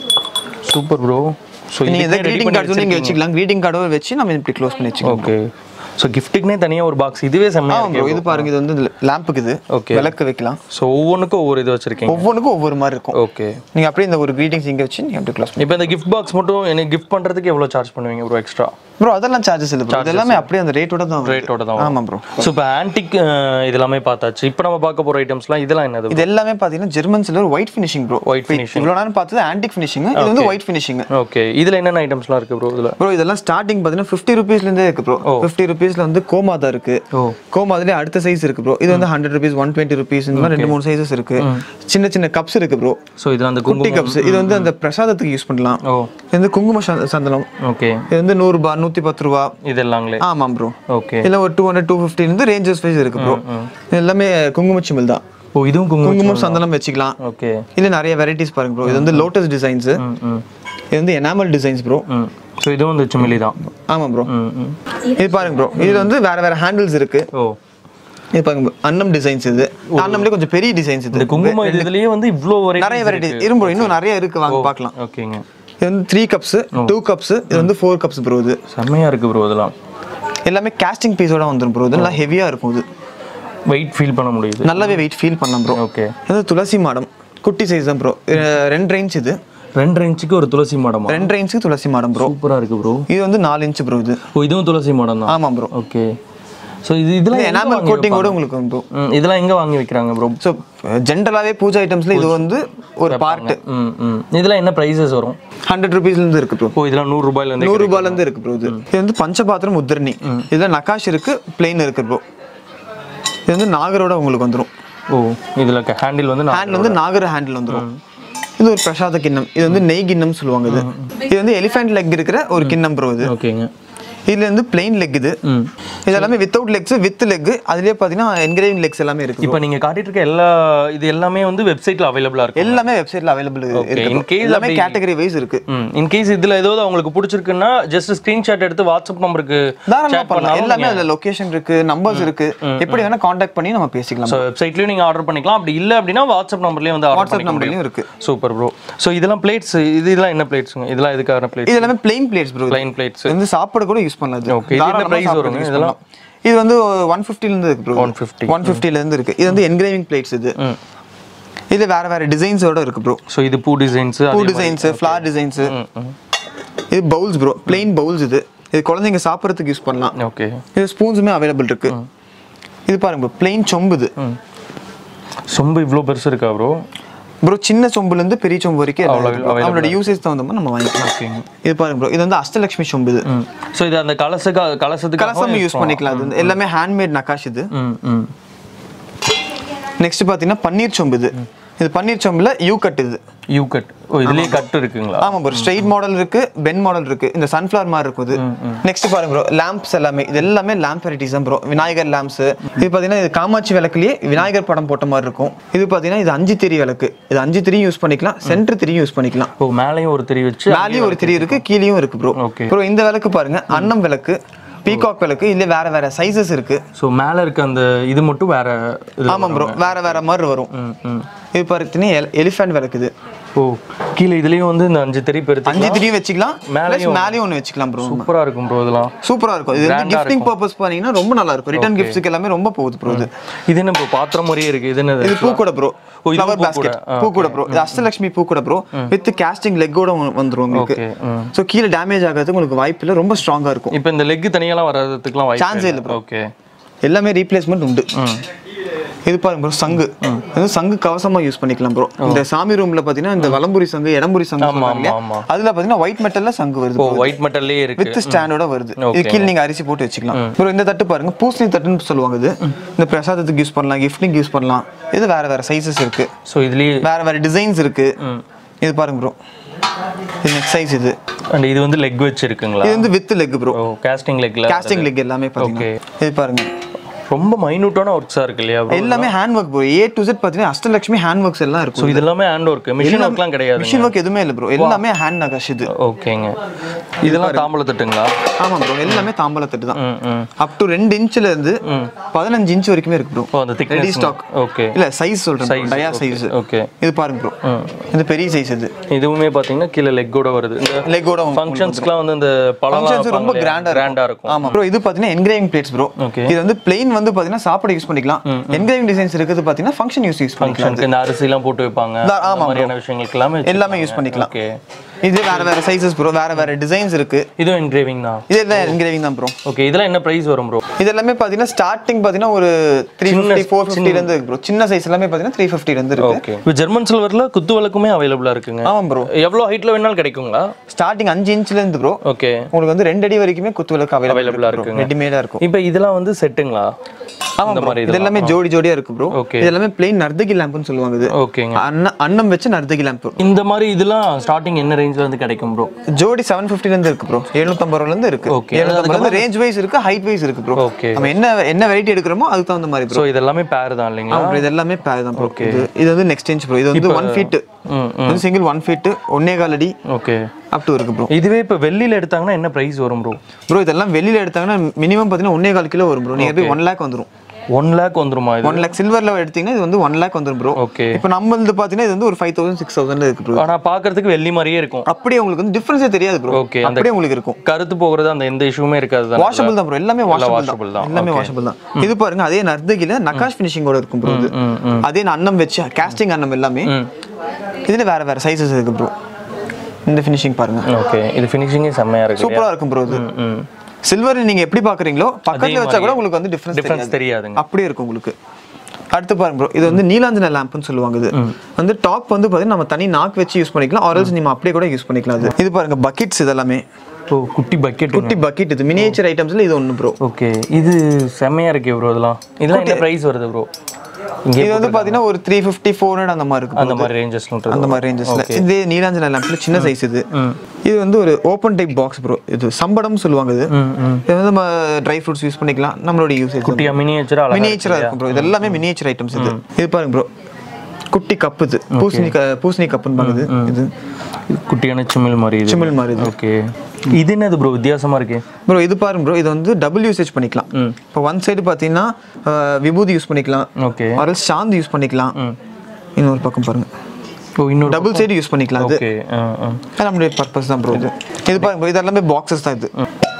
சூப்பர் ப்ரோ ஸோ நீங்க இந்த greeting கார்டு நீங்க வச்சுக்கலாம் greeting கார்டோ வச்சு நம்ம இப்படி க்ளோஸ் பண்ணி வச்சுக்கலாம் ஓகே ஸோ கிஃப்ட்டுக்குனே தனியா ஒரு பாக்ஸ் இதுவே செம்மையா ஆமா ப்ரோ இது பாருங்க இது வந்து லேம்புக்கு இது Okay. விளக்கு வைக்கலாம் ஸோ ஒவ்வொன்றுக்கும் ஒவ்வொரு இது வச்சிருக்கீங்க ஒவ்வொன்றுக்கும் ஒவ்வொரு மாதிரி இருக்கும் ஓகே நீங்க அப்படியே இந்த ஒரு greetings இங்க வச்சு நீங்க அப்படியே க்ளோஸ் இப்போ இந்த கிஃப்ட் பாக்ஸ் மட்டும் எனக்கு கிஃப்ட் பண்றதுக்கு எவ்வளோ சார்ஜ் பண்ணுவீங்க ப்ரோ எக்ஸ்ட்ரா ப்ரோ அதெல்லாம் சார்ஜஸ் இல்ல ப்ரோ இது எல்லாமே அப்படியே அந்த ரேட்டோட தான் வருது. ரேட்டோட தான் ஆமா ப்ரோ ஸோ இப்போ ஆன்டிக் இது எல்லாமே பார்த்தாச்சு இப்போ நம்ம பார்க்க போற ஐட்டம்ஸ்லாம் இதெல்லாம் என்னது இது எல்லாமே பாத்தீங்கன்னா German silver white finishing bro White finishing. இவ்வளவு நேரம் பார்த்தது ஆன்டிக் ஃபினிஷிங் இது வந்து ஒயிட் ஃபினிஷிங் ஓகே இதுல என்னென்ன ஐட்டம்ஸ்லாம் இருக்கு ப்ரோ இதுல ப்ரோ இதெல்லாம் ஸ்டார்டிங் பாத்தீங்கன்னா ஃபிஃப்டி ருபீஸ்ல இருந்தே இருக்கு ப்ரோ ஃபிஃப்டி ருபீஸ்ல வந்து கோமாதா இருக்கு ஓ. கோமாதுலேயே அடுத்த சைஸ் இருக்கு ப்ரோ இது வந்து hundred rupees one twenty rupees இந்த மாதிரி ரெண்டு மூணு சைஸஸ் இருக்கு சின்ன சின்ன கப்ஸ் இருக்கு ப்ரோ ஸோ இதுல அந்த குட்டி குங்குமம் கப்ஸ் இது வந்து அந்த பிரசாதத்துக்கு யூஸ் பண்ணலாம் ஓ இது வந்து குங்கும சந்த- சந்தனம் ஓகே இது வந்து நூறுரூபா நூற்றி பத்து ரூபா இதெல்லாங்களே ஆமாம் ப்ரோ ஓகே இல்லை ஒரு டூ ஹண்ட்ரட் டூ ஃபிஃப்டிலேருந்து ரேஞ்சஸ் வைஸ் இருக்கு ப்ரோ இது எல்லாமே குங்குமச்சிமல் தான் ஓ இதுவும் குங்குமம் குங்குமம் சந்தனம் வச்சுக்கலாம் ஓகே இல்லை நிறைய வெரைட்டிஸ் பாருங்க ப்ரோ இது வந்து லோட்டஸ் டிசைன்ஸு ம் ம் இது வந்து எனாமல் டிசைன்ஸ் ப்ரோ ம் ஸோ இதுவும் வந்து சுமிலி தான் ஆமாம் ப்ரோ ம் ம் இது பாருங்க ப்ரோ இது வந்து வேற வேற ஹேண்டில்ஸ் இருக்கு ஓ இது பாருங்க bro. அன்னம் டிசைன்ஸ் இது அன்னம்லேயே கொஞ்சம் பெரிய டிசைன்ஸ் இது இந்த குங்குமம் இதுலயே வந்து இவ்வளோ வரை நிறைய வெரைட்டி இருக்கும் bro. இன்னும் நிறைய இருக்கு வாங்க பார்க்கலாம் ஓகேங்க இது வந்து த்ரீ கப்ஸ் டூ கப்ஸ் இது வந்து ஃபோர் கப்ஸ் ப்ரோ இது செம்மையா இருக்கு ப்ரோ இதெல்லாம் எல்லாமே காஸ்டிங் பீஸோட வந்துடும் ப்ரோ இது நல்லா ஹெவியாக இருக்கும் இது வெயிட் ஃபீல் பண்ண முடியுது நல்லாவே வெயிட் ஃபீல் பண்ணலாம் ப்ரோ ஓகே இது வந்து துளசி மாடம் குட்டி சைஸ் தான் ப்ரோ ரெண்டு ரேஞ்ச் இது ரெண்டரை இன்ச்சுக்கு ஒரு துளசி மாடமா ரெண்டு ரேஞ்சுக்கு துளசி மாடம் ப்ரோ சூப்பரா இருக்கு ப்ரோ இது வந்து நாலு இன்ச் ப்ரோ இது ஓ இதுவும் துளசி மாடம் தான் ஆமாம் ப்ரோ ஓகே ஸோ இது இதெல்லாம் எங்க எனாமல் வாங்கி கோட்டிங் கூட வைப்பாங்க? உங்களுக்கு வந்து ம், இதெல்லாம் எங்க வாங்கி வைக்கிறாங்க ப்ரோ ஸோ ஜென்ரலாகவே பூஜா ஐட்டம்ஸ்ல இது வந்து ஒரு பார்ட் ம் ம் இதெல்லாம் என்ன ப்ரைஸஸ் வரும் ஹண்ட்ரட் ருபீஸ்லேருந்து இருக்கு ப்ரோ ஓ இதெல்லாம் நூறு ரூபாயில இருந்து நூறு ரூபாயில இருந்து இருக்கு ப்ரோ இது இது வந்து பஞ்சபாத்திரம் உத்தரணி இதுல நகாஷ் இருக்கு பிளெயின் இருக்கு ப்ரோ இது வந்து நாகரோட உங்களுக்கு வந்துரும் ஓ இதுல ஹேண்டில் வந்து நான் ஹேண்டில் வந்து நாகர ஹேண்டில் வந்துரும் இது ஒரு பிரசாத கிண்ணம் இது வந்து நெய் கிண்ணம் சொல்லுவாங்க இது இது வந்து எலிஃபென்ட் லெக் இருக்கிற ஒரு கிண்ணம் ப்ரோ இது ஓகேங்க இதுல இருந்து பிளெயின் லெக் இது ம் இது எல்லாமே வித்தவுட் லெக்ஸ் வித் லெக் அதுலயே பாத்தீங்கன்னா என்கிரேவிங் லெக்ஸ் எல்லாமே இருக்கு இப்போ நீங்க காட்டிட்டு இருக்க எல்லா இது எல்லாமே வந்து வெப்சைட்ல அவைலபிளா இருக்கு எல்லாமே வெப்சைட்ல அவைலபிள் in இருக்கு case எல்லாமே அப்படி- கேட்டகரி வைஸ் இருக்கு ம் இன் கேஸ் இதுல ஏதாவது உங்களுக்கு பிடிச்சிருக்குன்னா ஜஸ்ட் ஸ்கிரீன்ஷாட் எடுத்து வாட்ஸ்அப் நம்பருக்கு தாராளமா chat பண்ணலாம் பண்ணாலும் எல்லாமே அதுல லொகேஷன் இருக்கு நம்பர்ஸ் இருக்கு எப்படி வேணா காண்டாக்ட் பண்ணி நம்ம பேசிக்கலாம் ஸோ வெப்சைட்லயும் நீங்க ஆர்டர் பண்ணிக்கலாம் அப்படி இல்ல அப்படின்னா வாட்ஸ்அப் நம்பர்லயும் வந்து ஆர்டர் வாட்ஸ்அப் பண்ணிக்க முடியும் நம்பர்லயும் இருக்கு சூப்பர் ப்ரோ ஸோ இதெல்லாம் பிளேட்ஸ் இது இதெல்லாம் என்ன பிளேட்ஸுங்க இதெல்லாம் எதுக்கான பிளேட்ஸ் இது எல்லாமே plain plates bro plain plates இது வந்து சாப்பாடு கூட யூஸ் பண்ணலாம் இது. Okay, இது என்ன தாராளமா price சாப்பாடு வருங்க use இதெல்லாம்? பண்ணலாம். இது வந்து ஒன் ஃபிஃப்டில இருந்து இருக்கு ப்ரோ 150. ஒன் ஃபிஃப்டில இருந்து இருக்கு இது வந்து என்கிரேவிங் பிளேட்ஸ் இது ம் இது வேற வேற டிசைன்ஸோட இருக்கு ப்ரோ ஸோ இது பூ டிசைன்ஸ் பூ டிசைன்ஸ் ஃப்ளார் டிசைன்ஸ் ம் ம் இது பவுல்ஸ் ப்ரோ பிளெயின் பவுல்ஸ் இது இது குழந்தைங்க சாப்பிட்றதுக்கு யூஸ் பண்ணலாம் ஓகே இது ஸ்பூன்ஸுமே அவைலபிள் இருக்கு இது பாருங்க ப்ரோ பிளெயின் சொம்பு இது சொம்பு இவ்வளோ பெருசு இருக்கா ப்ரோ ப்ரோ சின்ன சொம்புல இருந்து பெரிய சொம்பு வரைக்கும் எல்லாம் அவ்வளவு இருக்கு bro. available அவங்களோட யூசேஜ் தகுந்த மாதிரி நம்ம வாங்கிக்கலாம் ஓகேங்க இது பாருங்க ப்ரோ இது வந்து அஷ்டலட்சுமி சொம்பு இது ம் ஸோ இது அந்த கலசுக்கு கலசத்துக்கு கலசம் யூஸ் பண்ணிக்கலாம் இது வந்து எல்லாமே ஹேண்ட்மேட் நக்காஷ் இது ம் ம் நெக்ஸ்ட் பாத்தீங்கன்னா பன்னீர் சொம்பு இது இது பன்னீர் சொம்புல யூ கட் இது யூ கட் ஓ இதுலயே கட் இருக்குங்களா ஆமா ப்ரோ ஸ்ட்ரெயிட் மாடல் இருக்கு பென் மாடல் இருக்கு இந்த சன்ஃபிளவர் மாதிரி இருக்கும் இது நெக்ஸ்ட் பாருங்க ப்ரோ லேம்ப்ஸ் எல்லாமே இது எல்லாமே லேம்ப் வெரைட்டிஸ் தான் ப்ரோ விநாயகர் லேம்ப்ஸ் இது பாத்தீங்கன்னா இது காமாட்சி விளக்குலயே விநாயகர் படம் போட்ட மாதிரி இருக்கும் இது பாத்தீங்கன்னா இது அஞ்சு திரி விளக்கு இது அஞ்சு திரியும் யூஸ் பண்ணிக்கலாம் சென்டர் திரியும் யூஸ் பண்ணிக்கலாம் ஓ மேலேயும் ஒரு திரி வச்சு மேலேயும் ஒரு திரி இருக்கு கீழேயும் இருக்கு ப்ரோ Okay. ப்ரோ இந்த விளக்கு பாருங்க அன்னம் விளக்கு பீகாக் விளக்கு இல்ல வேற வேற சைஸஸ் இருக்கு ஸோ மேலே இருக்க அந்த இது மட்டும் வேற இது ஆமா ப்ரோ வேற வேற மாதிரி வரும் ம் ம் இது பார்த்தீங்கன்னா எலிஃபென்ட் விளக்கு இது ஓ கீழே இதுலயும் வந்து இந்த அஞ்சு திரி பெருத்து அஞ்சு திரியும் வச்சுக்கலாம் மேலேயும் மேலேயும் மேலேயும் ஒன்று வச்சுக்கலாம் ப்ரோ சூப்பரா இருக்கும் ப்ரோ இதெல்லாம் சூப்பரா இருக்கும் இது வந்து Grand ஆ கிஃப்டிங் பர்பஸ் பண்ணீங்கன்னா ரொம்ப நல்லா இருக்கும் ரிட்டர்ன் கிஃப்ட்ஸ்க்கு எல்லாமே ரொம்ப போகுது ப்ரோ இது இது என்ன ப்ரோ பாத்திரம் மாதிரியே இருக்கு இது என்னது இது பூ கூட ப்ரோ ஓ, இதுவும் ஃப்ளவர் பூ பாஸ்கெட் கூட. ஆ, பூ கூட ப்ரோ இது அஷ்டலட்சுமி பூ கூட ப்ரோ வித் கேஸ்டிங் லெக்கோட வந்துரும் உங்களுக்கு ஓகே ம் ஸோ கீழே டேமேஜ் ஆகிறதுக்கு உங்களுக்கு வாய்ப்பு இல்லை ரொம்ப ஸ்ட்ராங்கா இருக்கும் இப்போ இந்த லெக் தனியாலாம் வர்றதுக்குலாம் வாய்ப்பு Chance இல்ல bro. ஓகே எல்லாமே ரீப்ளேஸ்மெண்ட் உண்டு ம் இது பாருங்க ப்ரோ சங்கு இது சங்கு கவசமா யூஸ் பண்ணிக்கலாம் ப்ரோ இந்த சாமி ரூம்ல பாத்தீங்கன்னா இந்த வலம்புரி சங்கு இடம்புரி சங்கு ஆமா, சொல்றாங்க இல்லையா? ஆமா, ஆமா. அதுல பாத்தீங்கன்னா ஒயிட் மெட்டல்ல சங்கு வருது ஓ ஒயிட் மெட்டல்லே இருக்கு வித் ஸ்டாண்டோட வருது இது Okay. கீழ நீங்க அரிசி போட்டு வச்சுக்கலாம் ப்ரோ இந்த தட்டு பாருங்க பூசணி தட்டுன்னு சொல்லுவாங்க இது இந்த பிரசாதத்துக்கு யூஸ் பண்ணலாம் கிஃப்டிங் யூஸ் பண்ணலாம் இது வேற வேற சைஸஸ் இருக்கு ஸோ இதுலயே வேற வேற டிசைன்ஸ் இருக்கு ம் இது பாருங்க ப்ரோ இது நெக்ஸ்ட் சைஸ் இது அண்ட் இது வந்து லெக் வச்சு இருக்குங்களா இது வந்து வித் லெக் ப்ரோ ஓ காஸ்டிங் லெக்ல காஸ்டிங் லெக் எல்லாமே பாத்தீங்கன்னா இது பாருங்க ரொம்ப மைனூட்டான ஒர்க்ஸா இருக்கு இல்லையா bro? எல்லாமே hand work bro A to set பாத்தீங்கன்னா அஷ்டலட்சுமி ஹேண்ட் ஒர்க்ஸ் எல்லாம் ஸோ இருக்கும் இது எல்லாமே ஹேண்ட் ஒர்க் மிஷின் ஒர்க்லாம் கிடையாது மிஷின் ஒர்க் எதுவுமே இல்லை ப்ரோ எல்லாமே ஹேண்ட் நகாஷ் இது ஓகேங்க இதெல்லாம் தாம்பல தட்டுங்களா ஆமா ப்ரோ எல்லாமே தாம்பல தட்டு தான் ம் ம் அப் டு ரெண்டு இன்ச்ல இருந்து பதினஞ்சு இன்ச் வரைக்குமே இருக்கு ப்ரோ ஓ அந்த ரெடி திக்னஸ் ஸ்டாக் ஓகே இல்ல சைஸ் சொல்றேன் Size, dia okay, size okay. இது பாருங்க ப்ரோ இது பெரிய சைஸ் இது இதுவுமே பாத்தீங்கன்னா கீழே லெக்கோட வருது இந்த லெக்கோட ஃபங்க்ஷன்ஸ்க்குலாம் வந்து இந்த பழம் ஃபங்க்ஷன்ஸ் ரொம்ப கிராண்டா கிராண்டா இருக்கும் ஆமா ப்ரோ இது பாத்தீங்கன்னா என்கிரேவிங் பிளேட்ஸ் ப்ரோ Okay. இது வந்து பிளெயின் வந்து பாத்தீங்கன்னா சாப்பாடு யூஸ் பண்ணிக்கலாம் என்கிரேவிங் டிசைன்ஸ் இருக்குது பாத்தீங்கன்னா ஃபங்க்ஷன் யூஸ் யூஸ் பண்ணிக்கலாம் ஃபங்க்ஷனுக்கு இந்த அரிசிலாம் போட்டு வைப்பாங்க தா- அந்த ஆமா bro. மாதிரியான விஷயங்களுக்கு எல்லாமே எல்லாமே யூஸ் பண்ணிக்கலாம் ஓகே இது வேற வேற சைஸஸ் ப்ரோ வேற வேற டிசைன்ஸ் இருக்கு இதுவும் என்கிரேவிங் தான் இது எல்லாம் என்கிரேவிங் தான் ப்ரோ ஓகே இதெல்லாம் என்ன பிரைஸ் வரும் ப்ரோ இது எல்லாமே பாத்தீங்கன்னா ஸ்டார்டிங் பாத்தீங்கன்னா ஒரு த்ரீ ஃபிஃப்டி ஃபோர் ஃபிஃப்டில இருந்து இருக்கு ப்ரோ சின்ன சைஸ் எல்லாமே பாத்தீங்கன்னா த்ரீ ஃபிஃப்டில இருந்து இருக்கு ஓகே இப்போ ஜெர்மன் சில்வர்ல குத்து விளக்குமே அவைலபிளா இருக்குங்க ஆமா ப்ரோ எவ்வளோ ஹைட்ல வேணாலும் கிடைக்குங்களா ஸ்டார்டிங் அஞ்சு இன்ச்ல இருந்து ப்ரோ ஓகே உங்களுக்கு வந்து ரெண்டு அடி வரைக்குமே குத்து விளக்கு Available-ஆ அவைலபிளா இருக்குங்க. இருக்கும் ரெடிமேடா இருக்கும் இப்போ இதெல்லாம் வந்து செட்டுங்களா ஆமா இந்த bro. மாதிரி இது எல்லாமே ஜோடி ஜோடியா இருக்கு ப்ரோ Okay. இது எல்லாமே பிளெயின் நர்தகி லேம்ப்னு சொல்லுவாங்க இது ஓகேங்க அன்ன அன்னம் வச்சு நர்தகி லேம்ப் இந்த மாதிரி இதெல்லாம் ஸ்டார்டிங் என்ன ரேஞ்சில் வந்து கிடைக்கும் ப்ரோ ஜோடி செவன் இருந்து இருக்கு ப்ரோ எழுநூத்தம்பது ரூபால இருந்து இருக்கு Okay. எழுநூத்தம்பது ரேஞ்ச் வைஸ் இருக்கு ஹைட் வைஸ் இருக்கு ப்ரோ ஓகே நம்ம என்ன என்ன வெரைட்டி எடுக்கிறோமோ அதுக்கு தகுந்த மாதிரி ப்ரோ ஸோ இது எல்லாமே பேர் தான் இல்லைங்களா அப்புறம் இது எல்லாமே பேர் தான் ப்ரோ இது இது வந்து நெக்ஸ்ட் இன்ச் ப்ரோ இது வந்து ஒன் ஃபீட் ம் வந்து சிங்கிள் ஒன் ஃபீட் ஒன்னே கால் அடி ஓகே அப் டு இருக்கு ப்ரோ இதுவே இப்போ வெள்ளியில் எடுத்தாங்கன்னா என்ன ப்ரைஸ் வரும் ப்ரோ ப்ரோ இதெல்லாம் வெளியில எடுத்தாங்கன்னா மினிமம் பார்த்தீங்கன்னா ஒன்னே கால் கிலோ வரும் ப்ரோ நீங்க போய் ஒன் லேக் வந்துரும் ஒன் லேக் வந்துருமா இது ஒன் லேக் சில்வர்ல எடுத்தீங்கன்னா இது வந்து ஒன் லேக் வந்துரும் ப்ரோ ஓகே இப்போ நம்ம வந்து பார்த்தீங்கன்னா இது வந்து ஒரு ஃபைவ் தௌசண்ட் சிக்ஸ் தௌசண்ட் இருக்கு ப்ரோ ஆனா பார்க்கறதுக்கு வெள்ளி மாதிரியே இருக்கும் அப்படியே உங்களுக்கு வந்து டிஃபரன்ஸே தெரியாது ப்ரோ ஓகே அந்த அப்படியே உங்களுக்கு இருக்கும் கருத்து போகிறது அந்த எந்த இஷ்யூமே இருக்காது தானே? வாஷபிள் தான் ப்ரோ எல்லாமே வாஷபிள் washable தான். தான் எல்லாமே வாஷபிள் தான் இது பாருங்க அதே நர்தகில நக்காஷ் ஃபினிஷிங்கோட இருக்கும் ப்ரோ இது ம் ம் அதே அன்னம் வச்சு காஸ்டிங் அன்னம் எல்லாமே ம் இதுல வேற வேற சைஸஸ் இருக்கு ப்ரோ இந்த ஃபினிஷிங் பாருங்க ஓகே இது ஃபினிஷிங்கே செம்மையா இருக்கு சூப்பரா இருக்கும் ப்ரோ இது ம் சில்வர் நீங்க எப்படி பாக்குறீங்களோ பக்கத்துல வச்சா கூட உங்களுக்கு வந்து டிஃபரன்ஸ் டிஃபரன்ஸ் தெரியாதுங்க அப்படியே இருக்கும் உங்களுக்கு அடுத்து பாருங்க ப்ரோ இது வந்து நீலாஞ்சன லேம்ப்னு சொல்லுவாங்க இது வந்து டாப் வந்து பாத்தீங்கன்னா நம்ம தனி நாக் வச்சு யூஸ் பண்ணிக்கலாம் ஆரல்ஸ் நீங்க அப்படியே கூட யூஸ் பண்ணிக்கலாம் அது இது பாருங்க பக்கெட்ஸ் இதெல்லாமே ஓ குட்டி பக்கெட் குட்டி பக்கெட் இது மினியேச்சர் ஐட்டம்ஸ்ல இது ஒன்று ப்ரோ ஓகே இது செம்மையா இருக்கே ப்ரோ இதெல்லாம் இதெல்லாம் என்ன ப்ரைஸ் வருது ப்ரோ இங்கே இது வந்து பாத்தீங்கன்னா ஒரு த்ரீ ஃபிஃப்டி ஃபோர் ஹண்ட்ரட் அந்த மாதிரி இருக்கு அந்த மாதிரி ரேஞ்சஸ்ல அந்த மாதிரி ரேஞ்சஸ்ல இது நீலாஞ்சன லேம்ப்ல சின்ன சைஸ் இது இது வந்து ஒரு ஓப்பன் டைப் பாக்ஸ் ப்ரோ இது சம்படம் சொல்லுவாங்க இது ம் ம் இது வந்து நம்ம ட்ரை ஃப்ரூட்ஸ் யூஸ் பண்ணிக்கலாம் நம்மளோட யூசேஜ் குட்டியா மினியேச்சரா அழகா மினியேச்சரா இருக்கும் ப்ரோ இது எல்லாமே மினியேச்சர் ஐட்டம்ஸ் இது இது பாருங்க ப்ரோ குட்டி கப் இது பூசணி க- பூசணி கப்புன்னு பாருங்க இது இது இது குட்டியான சிமிழ் மாதிரி இது சிமிழ் மாதிரி இது ஓகே இது என்னது ப்ரோ வித்தியாசமா இருக்கு ப்ரோ இது பாருங்க ப்ரோ இது வந்து டபுள் யூசேஜ் பண்ணிக்கலாம் ம். இப்போ ஒன் சைடு பார்த்தீங்கன்னா அஹ், விபூதி யூஸ் பண்ணிக்கலாம் ஓகே ஆரல்ஸ் சாந்து யூஸ் பண்ணிக்கலாம் ம் இன்னொரு பக்கம் பாருங்க ஓ இன்னொரு டபுள் சைடு யூஸ் பண்ணிக்கலாம் அது ஓகே ஆ ஆ அது நம்மளுடைய பர்பஸ் தான் ப்ரோ இது இது பாருங்க bro, இது எல்லாமே பாக்ஸஸ் தான் இது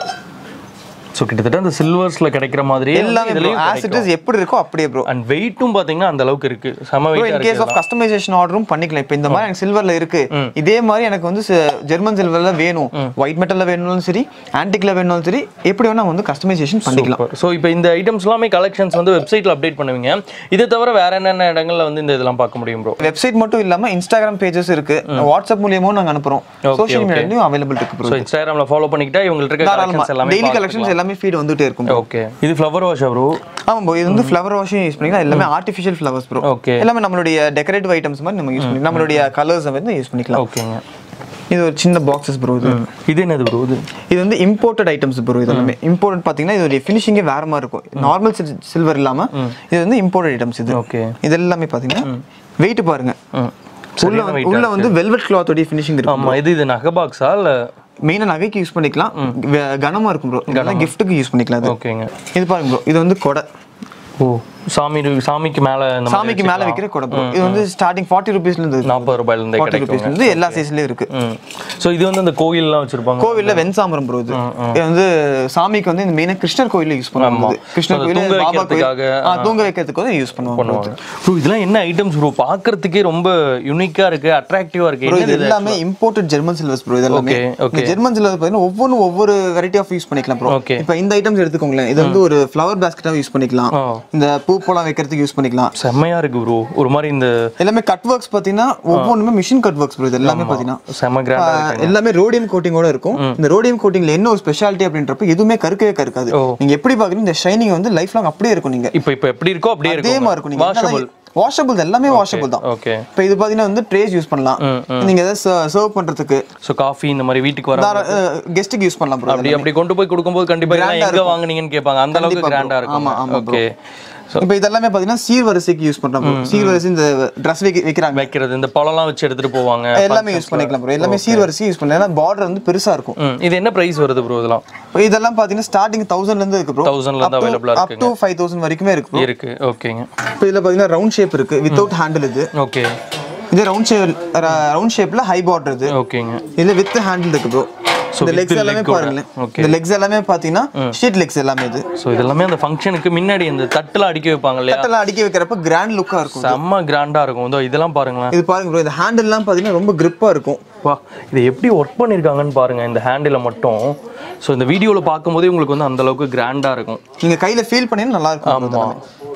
ஸோ கிட்டத்தட்ட அந்த சில்வர்ஸ்ல கிடைக்கிற மாதிரி எல்லாமே ப்ரோ ஆஸ் இட் இஸ் எப்படி இருக்கோ அப்படியே ப்ரோ அண்ட் வெயிட்டும் பாத்தீங்கன்னா அந்த அளவுக்கு இருக்கு செம ப்ரோ வெயிட்டா இன் கேஸ் இருக்கு ஆஃப் கஸ்டமைசேஷன் ஆர்டரும் பண்ணிக்கலாம் இப்போ இந்த மாதிரி எனக்கு சில்வர்ல இருக்கு இதே மாதிரி எனக்கு வந்து ஜெர்மன் சில்வர்ல வேணும் ஒயிட் மெட்டல்ல வேணும்னாலும் சரி ஆன்டிக்ல வேணும்னாலும் சரி எப்படி வேணா வந்து கஸ்டமைசேஷன் பண்ணிக்கலாம் ஸோ இப்போ இந்த ஐட்டம்ஸ் எல்லாமே கலெக்ஷன்ஸ் வந்து வெப்சைட்ல அப்டேட் பண்ணுவீங்க இது தவிர வேற என்னென்ன இடங்கள்ல வந்து இந்த இதெல்லாம் பார்க்க முடியும் ப்ரோ வெப்சைட் மட்டும் இல்லாம இன்ஸ்டாகிராம் பேஜஸ் இருக்கு வாட்ஸ்அப் மூலியமாவும் நாங்க அனுப்புறோம் சோஷியல் மீடியாலையும் அவைலபிள் இருக்கு ப்ரோ ஸோ இன்ஸ்டாகிராம்ல ஃபாலோ பண்ணிக்கிட்டா இவங்கள்ட்ட இருக்க கலெக்ஷன்ஸ் எல்லாமே டெய்லி கலெக்ஷன்ஸ் எல்லாமே ஃபீட் வந்துட்டே இருக்கும் ஓகே இது ஃப்ளவர் வாஷா ப்ரோ ஆமா ப்ரோ இது வந்து ஃப்ளவர் வாஷும் யூஸ் பண்ணிக்கலாம் எல்லாமே ஆர்டிஃபிஷியல் ஃப்ளவர்ஸ் ப்ரோ ஓகே எல்லாமே நம்மளுடைய டெக்கரேட்டிவ் ஐட்டம்ஸ் மாதிரி நம்ம யூஸ் பண்ணி நம்மளுடைய கலர்ஸ் வந்து யூஸ் பண்ணிக்கலாம் ஓகேங்க இது ஒரு சின்ன பாக்ஸஸ் ப்ரோ இது இது என்னது ப்ரோ இது இது வந்து இம்போர்ட்டட் ஐட்டம்ஸ் ப்ரோ இது எல்லாமே இம்போர்ட்டட் பாத்தீங்கன்னா இதோட ஃபினிஷிங்கே வேற மாதிரி இருக்கும் நார்மல் சில்வர் இல்லாம இது வந்து இம்போர்ட்டட் ஐட்டம்ஸ் இது ஓகே இது எல்லாமே பாத்தீங்கன்னா வெயிட் பாருங்க ம் உள்ள வந்து- உள்ள வந்து வெல்வெட் கிளாத்தோட ஃபினிஷிங் இருக்கும் ஆமா இது இது நகை பாக்ஸா இல்ல மெயினா நகைக்கு யூஸ் பண்ணிக்கலாம் வே- கனமா இருக்கும் ப்ரோ இதெல்லாம் கிஃப்ட்டுக்கு யூஸ் பண்ணிக்கலாம் அது ஓகேங்க இது பாருங்க ப்ரோ இது வந்து கொடை ஓ சாமி சாமிக்கு மேல இந்த மாதிரி சாமிக்கு மேல வைக்கிற கொடை ப்ரோ இது வந்து ஸ்டார்டிங் ஃபார்ட்டி ருபீஸ்ல இருந்து நாற்பது ரூபாயில இருந்தே ஃபார்ட்டி கிடைக்கும் ருபீஸ்ல இருந்து எல்லா சைஸ்லயும் இருக்கு ம் ஸோ இது வந்து அந்த கோயில்லாம் வச்சிருப்பாங்க கோவில்ல வெண்சாமரம் ப்ரோ இது இது வந்து சாமிக்கு வந்து இந்த மெயினா கிருஷ்ணர் கோயில்ல யூஸ் பண்ணுவாங்க இது. கிருஷ்ணர் அது கோயில் தூங்க பாபா கோயில் வைக்கிறதுக்காக, ஆ, தூங்க வைக்கிறதுக்கு வந்து யூஸ் பண்ணுவாங்க bro இது. ப்ரோ இதெல்லாம் என்ன ஐட்டம்ஸ் ப்ரோ பார்க்கறதுக்கே ரொம்ப யூனிக்கா இருக்கு அட்ராக்டிவா இருக்கு Bro, இது என்னது இது? எல்லாமே இம்போர்ட்டட் ஜெர்மன் சில்வர்ஸ் ப்ரோ இது எல்லாமே Okay, okay. இந்த ஜெர்மன் சில்வர் பார்த்தீங்கன்னா ஒவ்வொன்றும் ஒவ்வொரு வெரைட்டி ஆஃப் யூஸ் பண்ணிக்கலாம் ப்ரோ Okay. இப்போ இந்த ஐட்டம்ஸ் எடுத்துக்கோங்களேன் இது வந்து ஒரு ஃப்ளவர் பேஸ்கெட்டாக யூஸ் பண்ணிக்கலாம் ஆ. இந்த பூ போலாம் வைக்கிறதுக்கு யூஸ் பண்ணிக்கலாம் செம்மையா இருக்கு ப்ரோ ஒரு மாதிரி இந்த எல்லாமே கட் ஒர்க்ஸ் பார்த்தீங்கன்னா ஒவ்வொன்றுமே மிஷின் கட் ஒர்க்ஸ் ப்ரோ இது எல்லாமே பார்த்தீங்கன்னா செம கிராண்டா ஆஹ் எல்லாமே ரோடியம் கோட்டிங்கோட இருக்கும் இந்த ரோடியம் கோட்டிங்ல என்ன ஒரு ஸ்பெஷாலிட்டி அப்படின்றப்ப எதுவுமே கருக்கவே கருக்காது ஓ. நீங்க எப்படி பாக்குறீங்க இந்த ஷைனிங் வந்து லைஃப் லாங் அப்படியே இருக்கும் நீங்க இப்போ இப்போ எப்படி இருக்கோ அப்படியே அதே இருக்கும் மாதிரி இருக்கும் நீங்க வாஷபிள் வாஷபிள் எல்லாமே வாஷபிள் தான் ஓகே இப்போ இது பாத்தீங்கன்னா வந்து ட்ரேஸ் யூஸ் பண்ணலாம் நீங்க ஏதாவது சர்வ் பண்றதுக்கு ஸோ காஃபி இந்த மாதிரி வீட்டுக்கு வர கெஸ்ட்டுக்கு யூஸ் பண்ணலாம் ப்ரோ அப்படி அப்படி கொண்டு போய் கொடுக்கும்போது கண்டிப்பா இதெல்லாம் எங்க வாங்குனீங்கன்னு கேட்பாங்க அந்த அளவுக்கு கண்டிப்பா கிராண்டா bro. ஆமா, இருக்கும் ஆமா bro. ஓகே ஸோ இப்போ இதெல்லாமே பாத்தீங்கன்னா சீர்வரிசைக்கு யூஸ் பண்றோம் bro. சீர்வரிசை இந்த ட்ரெஸ் வைக்கிறாங்க வைக்கிறது இந்த பழம்லாம் வச்சு எடுத்துட்டு போவாங்க எல்லாமே யூஸ் பண்ணிக்கலாம் ப்ரோ எல்லாமே சீர்வரிசை யூஸ் பண்ணலாம் ஏன்னா பார்டர் வந்து பெருசா இருக்கும் ம் இது என்ன பிரைஸ் வருது ப்ரோ இதெல்லாம் இப்போ இதெல்லாம் பாத்தீங்கன்னா ஸ்டார்டிங் தௌசண்ட்ல இருந்து இருக்கு ப்ரோ தௌசண்ட்ல இருந்து அவைலபிளா அப் டு ஃபைவ் தௌசண்ட் வரைக்குமே இருக்கு bro. இருக்கு ஓகேங்க இப்போ இதுல பாத்தீங்கன்னா ரவுண்ட் ஷேப் இருக்கு வித்தவுட் ஹேண்டில் இது ஓகே இது ரவுண்ட் ஷேப் ரவுண்ட் ஷேப்ல ஹை பார்டர் இது ஓகேங்க இதுல வித் ஹேண்டில் இருக்கு ப்ரோ இந்த with லெக்ஸ் எல்லாமே leg ஓட. பாருங்களேன் Okay. இந்த லெக்ஸ் எல்லாமே பாத்தீங்கன்னா ஷீட் லெக்ஸ் எல்லாமே இது ஸோ இதெல்லாமே அந்த ஃபங்க்ஷனுக்கு முன்னாடி இந்த தட்டுல அடிக்க வைப்பாங்க இல்லையா கட்டெல்லாம் அடிக்க வைக்கிறப்ப கிராண்ட் லுக்கா இருக்கும் செம்ம கிராண்டா இருக்கும் இதோ இதெல்லாம் பாருங்களேன் இது பாருங்க ப்ரோ இந்த ஹேண்டில்லாம் பாத்தீங்கன்னா ரொம்ப கிரிப்பா இருக்கும் வா இது எப்படி ஒர்க் பண்ணியிருக்காங்கன்னு பாருங்க இந்த ஹேண்டில் மட்டும் ஸோ இந்த வீடியோவில் பார்க்கும்போதே உங்களுக்கு வந்து அந்த அளவுக்கு கிராண்டா இருக்கும் நீங்க கையில ஃபீல் பண்ணீங்கன்னா நல்லா இருக்கும் bro ஆமா இதெல்லாமே.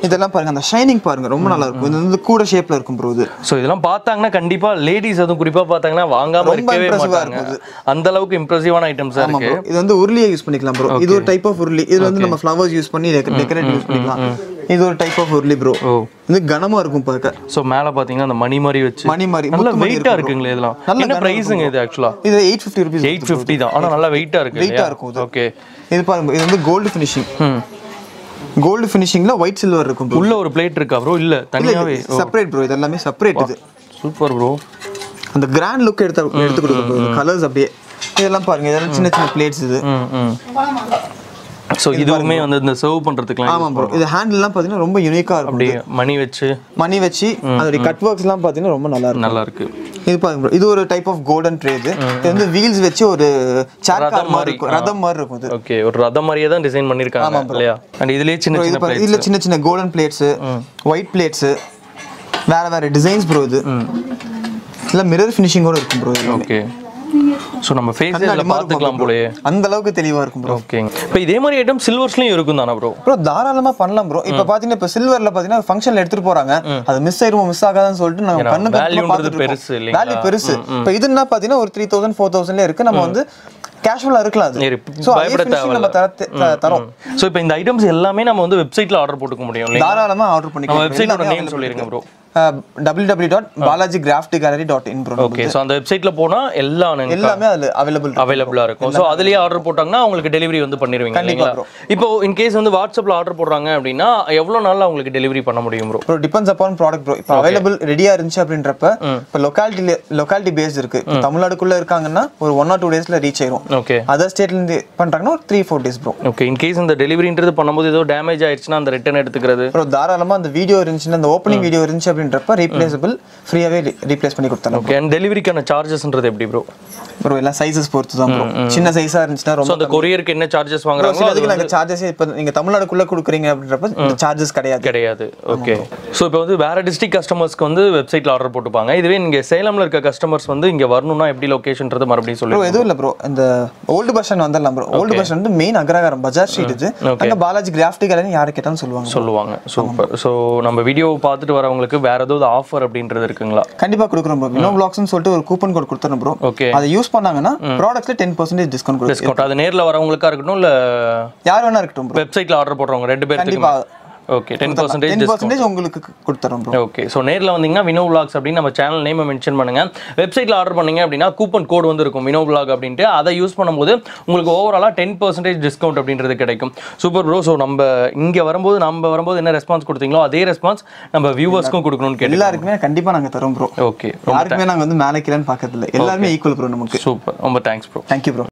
இதெல்லாம் பாருங்க அந்த ஷைனிங் பாருங்க ரொம்ப நல்லா இருக்கும் இது வந்து கூட ஷேப்ல இருக்கும் ப்ரோ இது ஸோ இதெல்லாம் பார்த்தாங்கன்னா கண்டிப்பா லேடிஸ் அதுவும் குறிப்பா பார்த்தாங்கன்னா வாங்காம ரொம்ப இருக்கவே impressive-ஆ மாட்டாங்க இருக்கும் அந்த அளவுக்கு இம்ப்ரெசிவான ஐட்டம்ஸா ஆமா இருக்கு ப்ரோ இது வந்து உருளியை யூஸ் பண்ணிக்கலாம் ப்ரோ இது ஒரு டைப் ஆஃப் உருளி இது வந்து நம்ம ஃப்ளவர்ஸ் யூஸ் பண்ணி டெக்கரேட் யூஸ் பண்ணிக்கலாம் இது ஒரு டைப் ஆஃப் உருளி ப்ரோ ஓ இது கனமா இருக்கும் பார்க்க ஸோ மேல பாத்தீங்கன்னா அந்த மணி மாதிரி வச்சு மணி மாதிரி நல்ல முத்து மாதிரி வெயிட்டா இருக்கும் bro. இருக்குங்களே இதெல்லாம் நல்ல என்ன கனம் பிரைஸுங்க இது ஆக்சுவலா இது eight fifty rupees eight fifty தான் ஆனா நல்லா வெயிட்டா இருக்கு வெயிட்டா இருக்கும் இது ஓகே இது பாருங்க இது வந்து கோல்டு ஃபினிஷிங் ம் கோல்டு ஃபினிஷிங்ல ஒயிட் சில்வர் இருக்கும் ப்ரோ உள்ள ஒரு பிளேட் இருக்கா ப்ரோ இல்ல தனியாவே செப்பரேட் ப்ரோ இது எல்லாமே செப்பரேட் இது சூப்பர் ப்ரோ அந்த கிராண்ட் லுக் எடுத்து எடுத்து கொடுக்கும் கலர்ஸ் அப்படியே இதெல்லாம் பாருங்க இதெல்லாம் சின்ன சின்ன பிளேட்ஸ் இது ம் ம் ஸோ இதுவுமே வந்து இந்த சர்வ் பண்றதுக்குலாம் ஆமா ப்ரோ இது ஹேண்டில்லாம் பாத்தீங்கன்னா ரொம்ப யூனிக்கா இருக்கும் அப்படியே மணி வச்சு மணி வச்சு அதோட கட் ஒர்க்ஸ்லாம் பாத்தீங்கன்னா ரொம்ப நல்லா இருக்கும் நல்லா இருக்கு இது பாருங்க bro. இது ஒரு டைப் ஆஃப் கோல்டன் ட்ரே இது இது வந்து வீல்ஸ் வச்சு ஒரு சேர் கார் மாதிரி இருக்கும் ரதம் மாதிரி இருக்கும் இது ஓகே ஒரு ரதம் மாதிரியே தான் டிசைன் பண்ணிருக்காங்க இல்லையா அண்ட் இதுலயே சின்ன Bro, இது சின்ன பாருங்க இதுல சின்ன சின்ன கோல்டன் பிளேட்ஸ் ஒயிட் பிளேட்ஸ் வேற வேற டிசைன்ஸ் ப்ரோ இது இல்ல மிரர் ஃபினிஷிங்கோட இருக்கும் ப்ரோ ஓகே ஸோ நம்ம ஃபேஸ் இதில் பார்த்துக்கலாம் போலயே அந்த அளவுக்கு தெளிவா இருக்கும் ப்ரோ ஓகே இப்போ இதே மாதிரி ஐட்டம் சில்வர்ஸ்லயும் இருக்கும் தானே ப்ரோ ப்ரோ தாராளமா பண்ணலாம் ப்ரோ இப்போ பாத்தீங்கன்னா இப்போ சில்வர்ல பாத்தீங்கன்னா ஃபங்க்ஷன்ல எடுத்துட்டு போறாங்க அது மிஸ் ஆயிருமோ மிஸ் ஆகாதான்னு சொல்லிட்டு நம்ம கண்ணு வேல்யூன்றது பெருசு இல்லைங்களா? வேல்யூ பெருசு இப்போ இதுன்னா பாத்தீங்கன்னா ஒரு த்ரீ தௌசண்ட் ஃபோர் தௌசண்ட்ல இருக்கு நம்ம வந்து கேஷுவலா இருக்கலாம் அது சரி, ஸோ அதே பயப்பட finishing நம்ம தர த- தரோம் ஸோ இப்போ இந்த ஐட்டம்ஸ் எல்லாமே நம்ம வந்து வெப்சைட்ல ஆர்டர் போட்டுக்க முடியும் இல்லையா தாராளமா ஆர்டர் நம்ம பண்ணிக்கலாம் வெப்சைட்டோட நேம் சொல்லிருங்க bro W W dot Balaji craft gallery dot in bro okay so அந்த வெப்சைட்ல போனா எல்லா எல்லாமே அதுல அவைலபிள் அவைலபிளா இருக்கும் ஸோ அதுலயே ஆர்டர் போட்டாங்கன்னா உங்களுக்கு டெலிவரி வந்து பண்ணிடுவீங்க கண்டிப்பா இல்லைங்களா இப்போ இன் கேஸ் வந்து வாட்ஸ்அப்ல ஆர்டர் போடுறாங்க அப்படின்னா எவ்வளவு நாள்ல உங்களுக்கு டெலிவரி பண்ண முடியும் bro bro depends upon product bro இப்போ அவைலபிள் ரெடியா இருந்துச்சு அப்படின்றப்ப இப்போ லொக்காலிட்டி லொக்காலிட்டி பேஸ் இருக்கு இப்போ தமிழ்நாடுக்குள்ள இருக்காங்கன்னா ஒரு ஒன் ஆர் டூ டேஸ்ல ரீச் ஆயிரும் ஓகே அதர் ஸ்டேட்ல இருந்து பண்றாங்கன்னா ஒரு three four days bro okay in case இந்த டெலிவரின்றது பண்ணும்போது ஏதோ டேமேஜ் ஆயிடுச்சுன்னா அந்த ரிட்டர்ன் எடுத்துக்கிறது ப்ரோ தாராளமா அந்த வீடியோ இருந்துச்சுன்னா அந்த ஓப்பனிங் வீடியோ இருந்துச்சு அப்படின்றப்ப ரீப்ளேசபிள் ஃப்ரீயாவே ரீப்ளேஸ் பண்ணி கொடுத்தாங்க ஓகே அண்ட் டெலிவரிக்கான சார்ஜஸ்ன்றது எப்படி ப்ரோ ப்ரோ எல்லாம் சைஸஸ் பொறுத்து தான் ப்ரோ சின்ன சைஸா இருந்துச்சுன்னா ஸோ ரொம்ப அந்த கொரியருக்கு என்ன சார்ஜஸ் வாங்குறாங்களோ சிலதுக்கு நாங்க சார்ஜஸ் இப்போ நீங்க தமிழ்நாடுக்குள்ள கொடுக்குறீங்க அப்படின்றப்ப சார்ஜஸ் கிடையாது கிடையாது ஓகே ஸோ இப்போ வந்து வேற டிஸ்ட்ரிக்ட் கஸ்டமர்ஸ்க்கு வந்து வெப்சைட்ல ஆர்டர் போட்டுப்பாங்க இதுவே நீங்க சேலம்ல இருக்க கஸ்டமர்ஸ் வந்து இங்க வரணும்னா எப்படி லொகேஷன்ன்றது மறுபடியும் ப்ரோ சொல்லி எதுவும் இல்ல ப்ரோ இந்த ஓல்டு பஸ் ஸ்டாண்ட் வந்துடலாம் ப்ரோ ஓல்டு பஸ் ஸ்டாண்ட் வந்து மெயின் அக்ரஹாரம் பஜார் ஸ்ட்ரீட் இது அங்க பாலாஜி கிராஃப்ட் கேலரி யாரு கேட்டாலும் சொல்லுவாங்க சொல்லுவாங்க சூப்பர் ஸோ நம்ம வீடியோ பார்த்துட்டு வரவங்களுக்கு வேற ஏதாவது ஆஃபர் அப்படின்றது இருக்குங்களா கண்டிப்பா கொடுக்குறோம் ப்ரோ வினோ பிளாக்ஸ்னு சொல்லிட்டு ஒரு கூப்பன் கோட் கொடுத்துறோம் ப்ரோ ஓகே அதை யூஸ் பண்ணாங்கன்னா ப்ராடக்ட்ல டென் பர்சன்டேஜ் டிஸ்கவுண்ட் கொடுக்கும் டிஸ்கவுண்ட் அது நேர்ல வரவங்களுக்கா இருக்கட்டும் இல்ல யார் வேணா இருக்கட்டும் ப்ரோ வெப்சைட்ல ஆர்டர் போடுறவங்க ரெண்டு பேருக்கு கண்டிப்பா okay ten percentage ten percentage உங்களுக்கு கொடுத்துறோம் ப்ரோ ஓகே ஸோ நேரில் வந்தீங்கன்னா வினோ vlogs அப்படின்னு நம்ம சேனல் நேமை மென்ஷன் பண்ணுங்க வெப்சைட்டில் ஆர்டர் பண்ணீங்க அப்படின்னா கூப்பன் கோட் வந்து இருக்கும் வினோ vlog அப்படின்ட்டு அதை யூஸ் பண்ணும்போது உங்களுக்கு ஓவராலாக டென் பர்சன்டேஜ் டிஸ்கவுண்ட் அப்படின்றது கிடைக்கும் சூப்பர் ப்ரோ ஸோ நம்ம இங்கே வரும்போது நம்ம வரும்போது என்ன ரெஸ்பான்ஸ் கொடுத்தீங்களோ அதே ரெஸ்பான்ஸ் நம்ம வியூவர்ஸ்க்கும் கொடுக்கணும்னு கேட்டு எல்லாருக்குமே கண்டிப்பா நாங்க தரோம் ப்ரோ ஓகே யாருக்குமே நாங்க வந்து மேலே கீழேன்னு பார்க்கறது இல்ல எல்லாருமே ஈக்குவல் ப்ரோ நமக்கு சூப்பர் ரொம்ப தேங்க்ஸ் ப்ரோ தேங்க்யூ ப்ரோ